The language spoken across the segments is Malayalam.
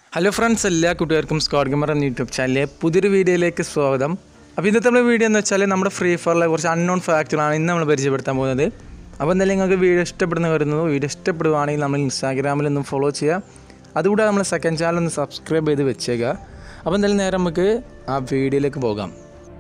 ഹലോ ഫ്രണ്ട്സ് എല്ലാ കൂട്ടുകാർക്കും സ്കോഡ് ഗമർ എന്ന യൂട്യൂബ് ചാനലിലെ പുതിയൊരു വീഡിയോയിലേക്ക് സ്വാഗതം അപ്പോൾ ഇന്നത്തെ നമ്മുടെ വീഡിയോ എന്ന് വെച്ചാൽ നമ്മുടെ ഫ്രീ ഫയറിലെ കുറച്ച് അൺനോൺ ഫാക്ടറാണ് ഇന്ന് നമ്മൾ പരിചയപ്പെടുത്താൻ പോകുന്നത് അപ്പോൾ എന്തായാലും നിങ്ങൾക്ക് വീഡിയോ ഇഷ്ടപ്പെടുന്ന വരുന്നു വീഡിയോ ഇഷ്ടപ്പെടുവാണെങ്കിൽ നമ്മൾ ഇൻസ്റ്റാഗ്രാമിൽ ഒന്നും ഫോളോ ചെയ്യുക അതുകൂടാതെ നമ്മൾ സെക്കൻഡ് ചാനൽ ഒന്ന് സബ്സ്ക്രൈബ് ചെയ്ത് വെച്ചേക്കുക അപ്പോൾ എന്തായാലും നേരെ നമുക്ക് ആ വീഡിയോയിലേക്ക് പോകാം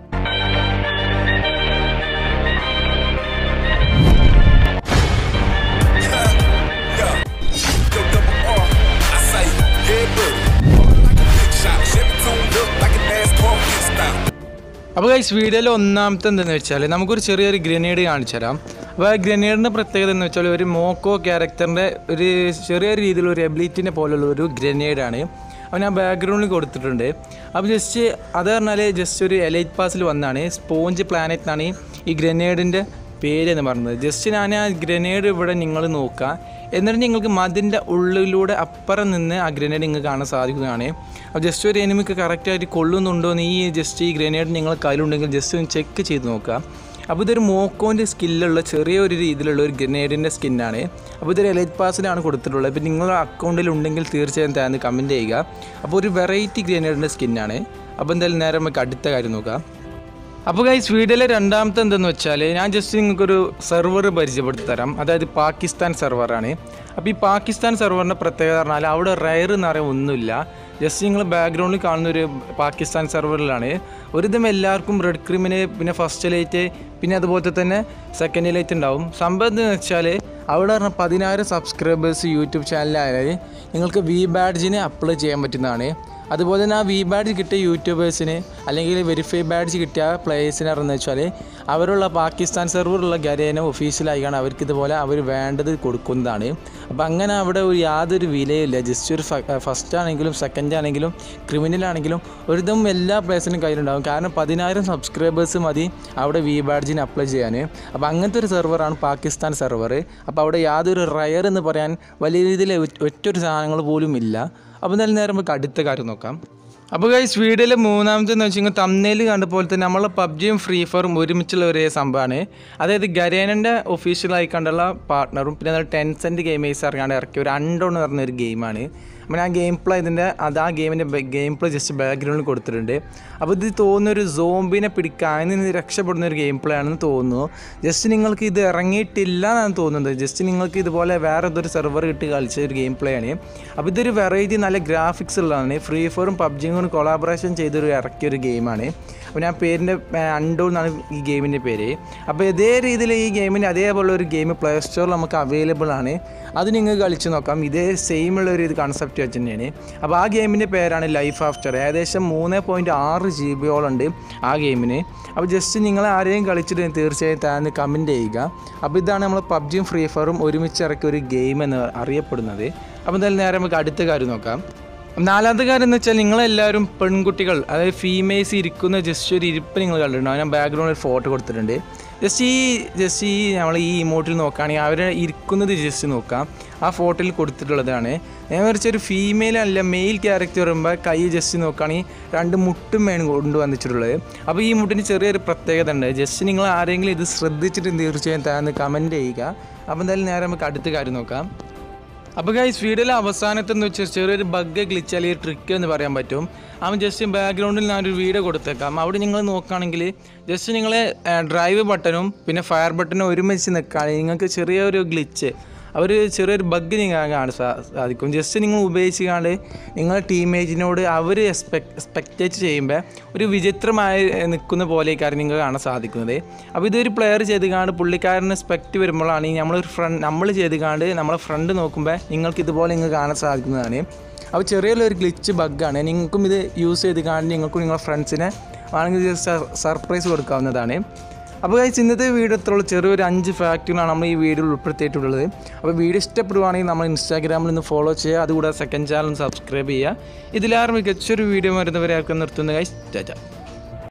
Yeah. Yo, double R. I say, yeah, buddy. Like a big shot. Chevy tuned up like a NASCAR pit stop. അപ്പോൾ ഗൈസ് വീഡിയോയിൽ ഒന്നാമത്തെ എന്താണെന്ന് വെച്ചാൽ നമുക്കൊരു ചെറിയൊരു ഗ്രനേഡ് കാണിച്ചു തരാം അപ്പോൾ ആ ഗ്രനേഡിൻ്റെ പ്രത്യേകത എന്ന് വെച്ചാൽ ഒരു മോക്കോ ക്യാരക്ടറിൻ്റെ ഒരു ചെറിയ രീതിയിലുള്ള ഒരു എബിലിറ്റിനെ പോലുള്ള ഒരു ഗ്രനേഡാണ് അപ്പോൾ ഞാൻ ബാക്ക്ഗ്രൗണ്ടിൽ കൊടുത്തിട്ടുണ്ട് അപ്പോൾ ജസ്റ്റ് അത് പറഞ്ഞാൽ ജസ്റ്റ് ഒരു എലൈറ്റ് പാസിൽ വന്നാണ് സ്പോഞ്ച് പ്ലാനറ്റ് എന്നാണ് ഈ ഗ്രനേഡിൻ്റെ പേര് എന്ന് പറഞ്ഞത് ജസ്റ്റ് ഞാൻ ആ ഗ്രനേഡ് ഇവിടെ നിങ്ങൾ നോക്കുക എന്നിട്ട് നിങ്ങൾക്ക് മതിൻ്റെ ഉള്ളിലൂടെ അപ്പുറം നിന്ന് ആ ഗ്രനേഡ് നിങ്ങൾക്ക് കാണാൻ സാധിക്കുന്നതാണ് അപ്പോൾ ജസ്റ്റ് ഒരു എനിമിക്ക് കറക്റ്റായിട്ട് കൊള്ളുന്നുണ്ടോ എന്ന് ഈ ജസ്റ്റ് ഈ ഗ്രനേഡ് നിങ്ങൾ കയ്യിലുണ്ടെങ്കിൽ ജസ്റ്റ് ഒന്ന് ചെക്ക് ചെയ്ത് നോക്കുക അപ്പോൾ ഇതൊരു മോക്കോൻ്റെ സ്കില്ലുള്ള ചെറിയൊരു രീതിയിലുള്ള ഒരു ഗ്രനേഡിൻ്റെ സ്കിന്നാണ് അപ്പോൾ ഇതൊരു എലൈറ്റ് പാസിലാണ് കൊടുത്തിട്ടുള്ളത് ഇപ്പോൾ നിങ്ങളുടെ അക്കൗണ്ടിൽ ഉണ്ടെങ്കിൽ തീർച്ചയായും താന്ന് കമൻറ്റ് ചെയ്യുക അപ്പോൾ ഒരു വെറൈറ്റി ഗ്രനേഡിൻ്റെ സ്കിന്നാണ് അപ്പോൾ എന്തായാലും നേരെ നമുക്ക് അടുത്ത കാര്യം നോക്കാം അപ്പോൾ ഗൈസ് വീഡിയോയിലെ രണ്ടാമത്തെ എന്തെന്ന് വെച്ചാൽ ഞാൻ ജസ്റ്റ് നിങ്ങൾക്കൊരു സെർവർ പരിചയപ്പെടുത്തി തരാം അതായത് പാകിസ്ഥാൻ സെർവറാണ് അപ്പോൾ ഈ പാകിസ്ഥാൻ സെർവറിൻ്റെ പ്രത്യേകത പറഞ്ഞാൽ അവിടെ റയർ എന്ന് പറയാൻ ഒന്നുമില്ല ജസ്റ്റ് നിങ്ങൾ ബാക്ക്ഗ്രൗണ്ടിൽ കാണുന്ന ഒരു പാകിസ്ഥാൻ സെർവറിലാണ് ഒരുവിധം എല്ലാവർക്കും റെഡ് ക്രിമിന് പിന്നെ ഫസ്റ്റ് ലൈറ്റ് പിന്നെ അതുപോലെ തന്നെ സെക്കൻഡ് ലൈറ്റ് ഉണ്ടാവും സംഭവം എന്ന് വെച്ചാൽ അവിടെ പറഞ്ഞ പതിനായിരം സബ്സ്ക്രൈബേഴ്സ് യൂട്യൂബ് ചാനലായാൽ നിങ്ങൾക്ക് വി ബാഡ്ജിന് അപ്ലൈ ചെയ്യാൻ പറ്റുന്നതാണ് അതുപോലെ തന്നെ ആ വി ബാഡ്ജ് കിട്ടിയ യൂട്യൂബേഴ്സിന് അല്ലെങ്കിൽ വെരിഫൈ ബാഡ്ജ് കിട്ടിയ പ്ലേയേഴ്സിനെ അറിഞ്ഞു വെച്ചാൽ അവരുള്ള പാകിസ്ഥാൻ സെർവറുള്ള ഗരേന ഒഫീഷ്യലായിക്കാണ് അവർക്ക് ഇതുപോലെ അവർ വേണ്ടത് കൊടുക്കുന്നതാണ് അപ്പോൾ അങ്ങനെ അവിടെ ഒരു യാതൊരു വിലയില്ല ജസ്റ്റ് ഒരു ഫസ്റ്റ് ആണെങ്കിലും സെക്കൻഡ് ആണെങ്കിലും ക്രിമിനൽ ആണെങ്കിലും ഒരുതും എല്ലാ പ്ലേയേഴ്സിനും കയ്യിലുണ്ടാകും കാരണം പതിനായിരം സബ്സ്ക്രൈബേഴ്സ് മതി അവിടെ വി ബാഡ്ജിന് അപ്ലൈ ചെയ്യാൻ അപ്പോൾ അങ്ങനത്തെ ഒരു സെർവറാണ് പാകിസ്ഥാൻ സെർവർ അപ്പോൾ അവിടെ യാതൊരു റയർ എന്ന് പറയാൻ വലിയ രീതിയിൽ ഒറ്റൊരു സാധനങ്ങൾ പോലും ഇല്ല അപ്പോൾ എന്തായാലും നേരെ നമുക്ക് അടുത്ത കാര്യം നോക്കാം അപ്പോൾ ഗൈസ് വീഡിയോയിലെ മൂന്നാമത്തെ എന്ന് വെച്ച് കഴിഞ്ഞാൽ തമ്മനയിൽ കണ്ട പോലെ തന്നെ നമ്മളെ പബ്ജിയും ഫ്രീ ഫയറും ഒരുമിച്ചുള്ള ഒരേ സംഭവമാണ് അതായത് ഗരേനൻ്റെ ഒഫീഷ്യലായി കണ്ടുള്ള പാർട്ട്ണറും പിന്നെ അത് ടെൻസെൻറ്റ് ഗെയിമേഴ്സ് ഇറങ്ങാണ്ട് ഇറക്കിയ ഒരു അൺഡോൺ എന്ന് പറഞ്ഞ ഒരു ഗെയിമാണ് അപ്പോൾ ഞാൻ ഗെയിം പ്ലേ ഇതിൻ്റെ അത് ആ ഗെയിമിൻ്റെ ഗെയിം പ്ലേ ജസ്റ്റ് ബാക്ക്ഗ്രൗണ്ടിൽ കൊടുത്തിട്ടുണ്ട് അപ്പോൾ ഇത് തോന്നുന്ന ഒരു സോംബിനെ പിടിക്കാൻ അതിൽ നിന്ന് രക്ഷപ്പെടുന്ന ഒരു ഗെയിം പ്ലേ ആണെന്ന് തോന്നുന്നു ജസ്റ്റ് നിങ്ങൾക്ക് ഇത് ഇറങ്ങിയിട്ടില്ല എന്നാണ് തോന്നുന്നത് ജസ്റ്റ് നിങ്ങൾക്ക് ഇതുപോലെ വേറെ ഏതൊരു സെർവർ കിട്ടി കളിച്ച ഒരു ഗെയിം പ്ലേ ആണ് അപ്പോൾ ഇതൊരു വെറൈറ്റി നല്ല ഗ്രാഫിക്സ് ഉള്ളതാണ് ഫ്രീ ഫയറും പബ്ജിയും കൂടി കൊളാബറേഷൻ ചെയ്തൊരു ഇറക്കിയ ഒരു ഗെയിമാണ് അപ്പോൾ ഞാൻ പേരിൻ്റെ അണ്ടോ എന്നാണ് ഈ ഗെയിമിൻ്റെ പേര് അപ്പോൾ ഇതേ രീതിയിൽ ഈ ഗെയിമിൻ്റെ അതേപോലെ ഒരു ഗെയിം പ്ലേ സ്റ്റോറിൽ നമുക്ക് അവൈലബിൾ ആണ് അത് നിങ്ങൾക്ക് കളിച്ച് നോക്കാം ഇതേ സെയിം ഉള്ള ഒരു ഇത് കൺസെപ്റ്റ് വെച്ച് തന്നെയാണ് അപ്പോൾ ആ ഗെയിമിൻ്റെ പേരാണ് ലൈഫ് ആഫ്റ്റർ ഏകദേശം മൂന്ന് പോയിൻറ്റ് ആറ് ജി ബിയോളുണ്ട് ആ ഗെയിമിന് അപ്പോൾ ജസ്റ്റ് നിങ്ങൾ ആരെയും കളിച്ചിട്ട് തീർച്ചയായും താന്ന് കമൻറ്റ് ചെയ്യുക അപ്പോൾ ഇതാണ് നമ്മൾ പബ്ജിയും ഫ്രീ ഫയറും ഒരുമിച്ച് ഇറക്കിയ ഒരു ഗെയിം എന്ന് അറിയപ്പെടുന്നത് അപ്പോൾ എന്തായാലും നേരെ നമുക്ക് അടുത്ത കാര്യം നോക്കാം നാലാമത്തെ കാര്യം എന്ന് വെച്ചാൽ നിങ്ങളെല്ലാവരും പെൺകുട്ടികൾ അതായത് ഫീമെയിൽസ് ഇരിക്കുന്ന ജസ്റ്റ് ഒരു ഇരിപ്പ് നിങ്ങൾ കണ്ടിട്ടുണ്ടാവും ഞാൻ ബാക്ക്ഗ്രൗണ്ടിൽ ഒരു ഫോട്ടോ കൊടുത്തിട്ടുണ്ട് ജസ്റ്റ് ഈ ജസ്റ്റ് ഈ നമ്മൾ ഈ ഇമോട്ടിൽ നോക്കുകയാണെങ്കിൽ അവരെ ഇരിക്കുന്നത് ജസ്റ്റ് നോക്കാം ആ ഫോട്ടോയിൽ കൊടുത്തിട്ടുള്ളതാണ് ഞാൻ വിചാരിച്ച ഒരു ഫീമെയിൽ അല്ല മെയിൽ ക്യാരക്ടർ വരുമ്പോൾ കൈ ജസ്റ്റ് നോക്കുകയാണെങ്കിൽ രണ്ട് മുട്ടും വേണം കൊണ്ടുവന്നിട്ടുള്ളത് അപ്പോൾ ഈ മുട്ടിന് ചെറിയൊരു പ്രത്യേകത ഉണ്ട് ജസ്റ്റ് നിങ്ങൾ ആരെങ്കിലും ഇത് ശ്രദ്ധിച്ചിട്ട് തീർച്ചയായും താന്ന് കമൻറ്റ് ചെയ്യുക അപ്പോൾ എന്തായാലും നേരെ നമുക്ക് അടുത്ത കാര്യം നോക്കാം അപ്പോൾ ഗൈസ് വീഡിയോയിലെ അവസാനത്തെ എന്ന് വെച്ചാൽ ചെറിയൊരു ബഗ് ഗ്ലിച്ച് അല്ലെങ്കിൽ ട്രിക്ക് എന്ന് പറയാൻ പറ്റും അവൻ ജസ്റ്റ് ബാക്ക്ഗ്രൗണ്ടിൽ ഞാനൊരു വീഡിയോ കൊടുത്തേക്കാം അവിടെ നിങ്ങൾ നോക്കുകയാണെങ്കിൽ ജസ്റ്റ് നിങ്ങൾ ഡ്രൈവ് ബട്ടണും പിന്നെ ഫയർ ബട്ടണും ഒരുമിച്ച് നിൽക്കുകയാണെങ്കിൽ നിങ്ങൾക്ക് ചെറിയൊരു ഗ്ലിച്ച് അവർ ചെറിയൊരു ബഗ് നിങ്ങൾ കാണാൻ സാ- സാധിക്കും ജസ്റ്റ് നിങ്ങൾ ഉപയോഗിച്ചുകൊണ്ട് നിങ്ങളുടെ ടീമേജിനോട് അവർ എക്സ്പെക്റ്റേറ്റ് ചെയ്യുമ്പോൾ ഒരു വിചിത്രമായി നിൽക്കുന്ന പോലെയൊക്കെയാണ് നിങ്ങൾക്ക് കാണാൻ സാധിക്കുന്നത് അപ്പോൾ ഇതൊരു പ്ലെയർ ചെയ്ത് കാണ്ട് പുള്ളിക്കാരന് സ്പെക്റ്റ് വരുമ്പോഴാണ് നമ്മളൊരു ഫ്രണ്ട് നമ്മൾ ചെയ്ത് കാണ്ട് നമ്മളെ ഫ്രണ്ട് നോക്കുമ്പോൾ നിങ്ങൾക്ക് ഇതുപോലെ നിങ്ങൾക്ക് കാണാൻ സാധിക്കുന്നതാണ് അപ്പോൾ ചെറിയൊരു ഗ്ലിച്ച് ബഗ്ഗാണ് നിങ്ങൾക്കും ഇത് യൂസ് ചെയ്ത് കാണി നിങ്ങൾക്കും നിങ്ങളുടെ ഫ്രണ്ട്സിനെ ആണെങ്കിൽ ജസ്റ്റ് സർപ്രൈസ് കൊടുക്കാവുന്നതാണ് അപ്പോൾ കഴിച്ച് ഇന്നത്തെ വീഡിയോ ഇത്രയുള്ള ചെറിയൊരു അഞ്ച് ഫാക്റ്റുകളാണ് നമ്മൾ ഈ വീഡിയോയിൽ ഉൾപ്പെടുത്തിയിട്ടുള്ളത് അപ്പോൾ വീഡിയോ ഇഷ്ടപ്പെടുവാണെങ്കിൽ നമ്മൾ ഇൻസ്റ്റാഗ്രാമിൽ നിന്ന് ഫോളോ ചെയ്യുക അതുകൂടാതെ സെക്കൻഡ് ചാനൽ സബ്സ്ക്രൈബ് ചെയ്യുക ഇതിലേറെ മികച്ചൊരു വീഡിയോ വരുന്നവരെ ആർക്കും നിർത്തുന്ന കഴിച്ച് ചാച്ച